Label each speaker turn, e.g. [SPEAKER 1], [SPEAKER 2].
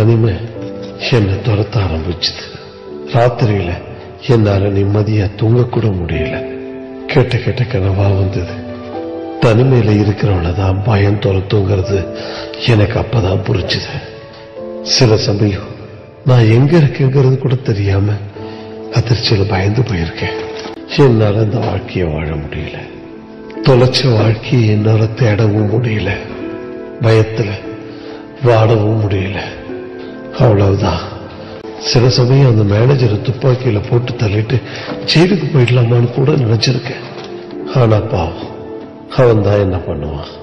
[SPEAKER 1] தனிமை என்னை துரத்த ஆரம்பிச்சுது ராத்திரியில என்னால நிம்மதியா தூங்க கூட முடியல கேட்ட கேட்ட கனவா வந்தது தனிமையில இருக்கிறவள தான் பயம் துரத்துங்கிறது எனக்கு அப்பதான் புரிச்சுது சில சமயம் நான் எங்க இருக்கேங்கிறது கூட தெரியாம அதிர்ச்சியில பயந்து போயிருக்கேன் என்னால இந்த வாழ்க்கையை வாழ முடியல தொலைச்ச வாழ்க்கையை என்னால தேடவும் முடியல பயத்துல வாடவும் முடியல அவ்வளவுதான் சில சமயம் அந்த மேனேஜரை துப்பாக்கியில போட்டு தள்ளிட்டு ஜெயிலுக்கு போயிடலாமான்னு கூட நினைச்சிருக்கேன் ஆனா பாவம் அவன் தான் என்ன பண்ணுவான்